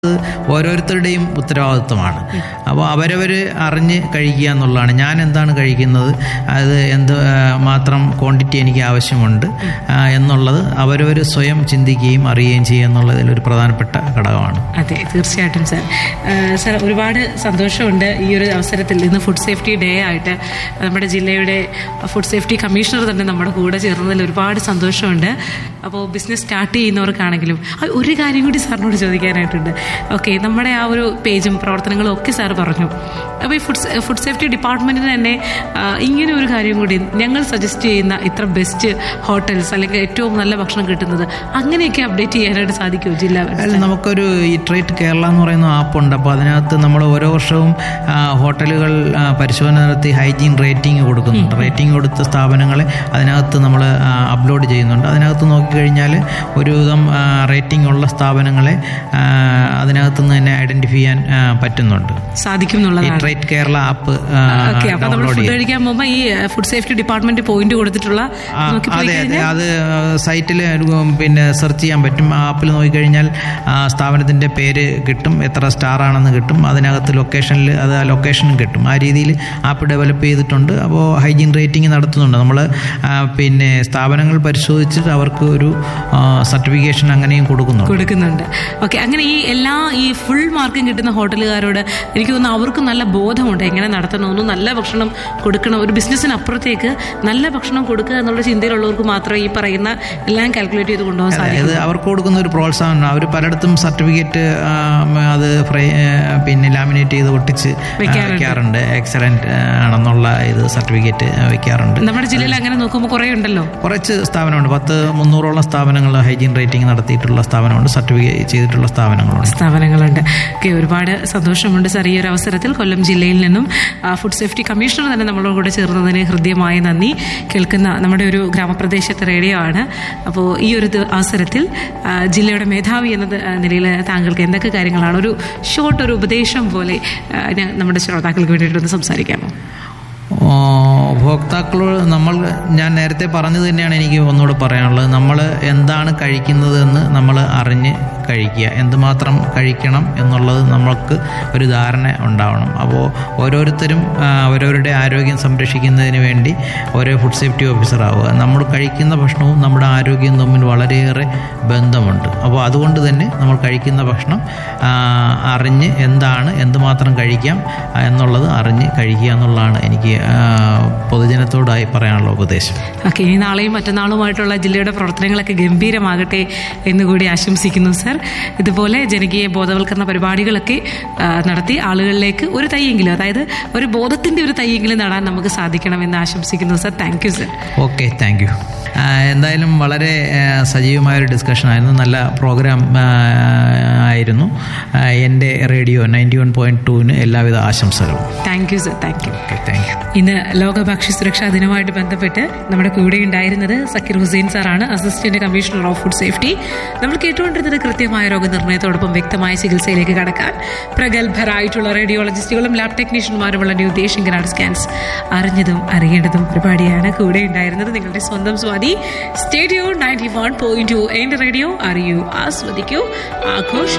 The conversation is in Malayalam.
ഓരോരുത്തരുടെയും ഉത്തരവാദിത്വമാണ് അപ്പോൾ അവരവർ അറിഞ്ഞ് കഴിക്കുക എന്നുള്ളതാണ് ഞാൻ എന്താണ് കഴിക്കുന്നത് അത് എന്ത് ആ, മാത്രം ക്വാണ്ടിറ്റി എനിക്ക് ആവശ്യമുണ്ട് ആ, എന്നുള്ളത് അവരവർ സ്വയം ചിന്തിക്കുകയും അറിയുകയും ചെയ്യുക എന്നുള്ളതിൽ ഒരു പ്രധാനപ്പെട്ട ഘടകമാണ് അതെ തീർച്ചയായിട്ടും സാർ ഏഹ് സാർ ഒരുപാട് സന്തോഷമുണ്ട് ഈ ഒരു അവസരത്തിൽ ഇന്ന് ഫുഡ് സേഫ്റ്റി ഡേ ആയിട്ട് നമ്മുടെ ജില്ലയുടെ ഫുഡ് സേഫ്റ്റി കമ്മീഷണർ തന്നെ നമ്മുടെ കൂടെ ചേർന്നതിൽ ഒരുപാട് സന്തോഷമുണ്ട് അപ്പോൾ ബിസിനസ് സ്റ്റാർട്ട് ചെയ്യുന്നവർക്കാണെങ്കിലും ആ, ഒരു കാര്യം കൂടി സാറിനോട് ചോദിക്കാനായിട്ടുണ്ട് ഓക്കെ നമ്മുടെ ആ ഒരു പേജും പ്രവർത്തനങ്ങളും ഒക്കെ സാർ പറഞ്ഞു അപ്പോൾ ഈ ഫുഡ് ഫുഡ് സേഫ്റ്റി ഡിപ്പാർട്ട്മെന്റിന് തന്നെ ആ, ഇങ്ങനെ ഒരു കാര്യം കൂടി ഞങ്ങൾ സജസ്റ്റ് ചെയ്യുന്ന ഇത്ര ബെസ്റ്റ് ഹോട്ടൽസ് അല്ലെങ്കിൽ ഏറ്റവും നല്ല ഭക്ഷണം കിട്ടുന്നത് അങ്ങനെയൊക്കെ അപ്ഡേറ്റ് ചെയ്യാനായിട്ട് സാധിക്കുമോ ജില്ലാ അല്ല നമുക്കൊരു ഈ ട്രേറ്റ് കേരള എന്ന് പറയുന്ന ആപ്പുണ്ട് അപ്പോൾ അതിനകത്ത് നമ്മൾ ഓരോ വർഷവും ആ, ഹോട്ടലുകൾ ആ, പരിശോധന നടത്തി ഹൈജീൻ റേറ്റിംഗ് കൊടുക്കുന്നുണ്ട് റേറ്റിംഗ് കൊടുത്ത സ്ഥാപനങ്ങളെ അതിനകത്ത് നമ്മൾ അപ്ലോഡ് ചെയ്യുന്നുണ്ട് അതിനകത്ത് നോക്കിക്കഴിഞ്ഞാൽ ഒരുവിധം റേറ്റിംഗ് ഉള്ള സ്ഥാപനങ്ങളെ ആ, അതിനകത്ത് നിന്ന് തന്നെ ഐഡന്റിഫൈ ചെയ്യാൻ ആ, പറ്റുന്നുണ്ട് സാധിക്കും ഈ എന്നുള്ളതാണ് ട്രേറ്റ് കേരള ആപ്പ് ഓക്കെ അപ്പൊ നമ്മൾ ഡൗൺലോഡ് ഫുഡ് ചെയ്യാം കഴിക്കാൻ പോകുമ്പോൾ ഈ ഫുഡ് സേഫ്റ്റി ഡിപ്പാർട്ട്മെന്റ് പോയിന്റ് കൊടുത്തിട്ടുള്ള ആ, നോക്കി പോയി അതെ അതെ കഴിഞ്ഞാൽ അത് സൈറ്റിൽ പിന്നെ സെർച്ച് ചെയ്യാൻ പറ്റും ആപ്പിൽ നോക്കിക്കഴിഞ്ഞാൽ ആ സ്ഥാപനത്തിൻ്റെ പേര് കിട്ടും എത്ര സ്റ്റാർ ആണെന്ന് കിട്ടും അതിനകത്ത് ലൊക്കേഷനിൽ അത് ആ ലൊക്കേഷനും കിട്ടും ആ രീതിയിൽ ആപ്പ് ഡെവലപ്പ് ചെയ്തിട്ടുണ്ട് അപ്പോൾ ഹൈജീൻ റേറ്റിംഗ് നടത്തുന്നുണ്ട് നമ്മൾ പിന്നെ സ്ഥാപനങ്ങൾ പരിശോധിച്ചിട്ട് അവർക്ക് ഒരു സർട്ടിഫിക്കേഷൻ അങ്ങനെയും കൊടുക്കുന്നുണ്ട് കൊടുക്കുന്നുണ്ട് ഓക്കെ അങ്ങനെ ഈ എല്ലാ ഈ ഫുൾ മാർക്കും കിട്ടുന്ന ഹോട്ടലുകാരോട് എനിക്ക് തോന്നുന്നു അവർക്ക് നല്ല ബോധമുണ്ട് എങ്ങനെ നടത്തണമെന്നും നല്ല ഭക്ഷണം കൊടുക്കണം ഒരു ബിസിനസ്സിന് അപ്പുറത്തേക്ക് നല്ല ഭക്ഷണം കൊടുക്കുക എന്നുള്ള ചിന്തയിലുള്ളവർക്ക് മാത്രമേ ഈ പറയുന്ന എല്ലാം കാൽക്കുലേറ്റ് ചെയ്ത് കൊണ്ടുപോകാൻ സാധിക്കും ഇത് അവർക്ക് കൊടുക്കുന്ന ഒരു പ്രോത്സാഹനം അവർ പലയിടത്തും സർട്ടിഫിക്കറ്റ് അത് ഫ്രൈ പിന്നെ ലാമിനേറ്റ് ചെയ്ത് ഒട്ടിച്ച് വെക്കാറുണ്ട്. വെക്കാറുണ്ട് എക്സലന്റ് ആണെന്നുള്ള ഇത് സർട്ടിഫിക്കറ്റ് വെക്കാറുണ്ട് നമ്മുടെ ജില്ലയിൽ അങ്ങനെ നോക്കുമ്പോൾ കുറേ ഉണ്ടല്ലോ കുറച്ച് സ്ഥാപനമുണ്ട് പത്ത് മുന്നൂറോളം സ്ഥാപനങ്ങൾ ഹൈജീൻ റേറ്റിംഗ് നടത്തിയിട്ടുള്ള സ്ഥാപനമുണ്ട് സർട്ടിഫിക്കറ്റ് ചെയ്തിട്ടുള്ള സ്ഥാപനങ്ങളുണ്ട് സ്ഥാപനങ്ങളുണ്ട് ഓക്കെ ഒരുപാട് സന്തോഷമുണ്ട് സാർ ഈ ഒരു അവസരത്തിൽ കൊല്ലം ജില്ലയിൽ നിന്നും ആ, ഫുഡ് സേഫ്റ്റി കമ്മീഷണർ തന്നെ നമ്മളോട് കൂടെ ചേർന്നതിന് ഹൃദ്യമായ നന്ദി കേൾക്കുന്ന നമ്മുടെ ഒരു ഗ്രാമപ്രദേശത്തെ റേഡിയോ ആണ് അപ്പോൾ ഈ ഒരു ദി- അവസരത്തിൽ ആ, ജില്ലയുടെ മേധാവി എന്ന ത- നിലയിൽ താങ്കൾക്ക് എന്തൊക്കെ കാര്യങ്ങളാണ് ഒരു ഷോർട്ട് ഒരു ഉപദേശം പോലെ ആ, ഞാൻ- നമ്മുടെ ശ്രോതാക്കൾക്ക് വേണ്ടിയിട്ടൊന്ന് സംസാരിക്കാമോ ഓ, ഉപഭോക്താക്കളോട് നമ്മൾ ഞാൻ നേരത്തെ പറഞ്ഞത് തന്നെയാണ് എനിക്ക് ഒന്നുകൂടെ പറയാനുള്ളത് നമ്മൾ എന്താണ് കഴിക്കുന്നത് എന്ന് നമ്മൾ അറിഞ്ഞ് കഴിക്കുക എന്തുമാത്രം കഴിക്കണം എന്നുള്ളത് നമ്മൾക്ക് ഒരു ധാരണ ഉണ്ടാവണം അപ്പോൾ ഓരോരുത്തരും ആ, അവരവരുടെ ആരോഗ്യം സംരക്ഷിക്കുന്നതിന് വേണ്ടി ഓരോ ഫുഡ് സേഫ്റ്റി ഓഫീസർ ആവുക നമ്മൾ കഴിക്കുന്ന ഭക്ഷണവും നമ്മുടെ ആരോഗ്യവും തമ്മിൽ വളരെയേറെ ബന്ധമുണ്ട് അപ്പോൾ അതുകൊണ്ട് തന്നെ നമ്മൾ കഴിക്കുന്ന ഭക്ഷണം ആ, അറിഞ്ഞ് എന്താണ് എന്തുമാത്രം കഴിക്കാം ആ, എന്നുള്ളത് അറിഞ്ഞ് കഴിക്കുക എന്നുള്ളതാണ് എനിക്ക് ആ, പൊതുജനത്തോടായി പറയാനുള്ള ഉപദേശം ഓക്കെ ഇനി നാളെയും മറ്റന്നാളുമായിട്ടുള്ള ജില്ലയുടെ പ്രവർത്തനങ്ങളൊക്കെ ഗംഭീരമാകട്ടെ എന്നുകൂടി ആശംസിക്കുന്നു സർ ഇതുപോലെ ജനകീയ ബോധവൽക്കരണ പരിപാടികളൊക്കെ ആ, നടത്തി ആളുകളിലേക്ക് ഒരു തൈയെങ്കിലും അതായത് ഒരു ബോധത്തിന്റെ ഒരു തൈയെങ്കിലും നടാൻ നമുക്ക് സാധിക്കണമെന്ന് ആശംസിക്കുന്നു sir thank you sir okay thank you എന്തായാലും വളരെ ആ, സജീവമായൊരു ഡിസ്കഷനായിരുന്നു നല്ല പ്രോഗ്രാം ആ, ആയിരുന്നു ആ, എൻ്റെ റേഡിയോ നയൻറ്റി വൺ പോയിൻറ്റ് ടുവിന് എല്ലാവിധ ആശംസകളും thank you sir thank you okay thank you ഇന്ന് ലോക ഭക്ഷ്യ സുരക്ഷാ ദിനവുമായിട്ട് ബന്ധപ്പെട്ട് നമ്മുടെ കൂടെ ഉണ്ടായിരുന്നത് സക്കീർ ഹുസൈൻ സാറാണ് assistant commissioner of food safety നമ്മൾ കേട്ടുകൊണ്ടിരുന്നത് കൃത്യമായ രോഗനിർണയത്തോടൊപ്പം വ്യക്തമായ ചികിത്സയിലേക്ക് കടക്കാൻ പ്രഗത്ഭരായിട്ടുള്ള റേഡിയോളജിസ്റ്റുകളും ലാബ് ടെക്നീഷ്യന്മാരുമുള്ള ന്യൂ ദേശിംഗനാട് സ്കാൻസ് അറിഞ്ഞതും അറിയേണ്ടതും പരിപാടിയാണ് കൂടെ ഉണ്ടായിരുന്നത് നിങ്ങളുടെ സ്വന്തം Swathi radio ninety one point two എന്റെ റേഡിയോ അറിയൂ ആസ്വദിക്കൂ ആഘോഷിക്കൂ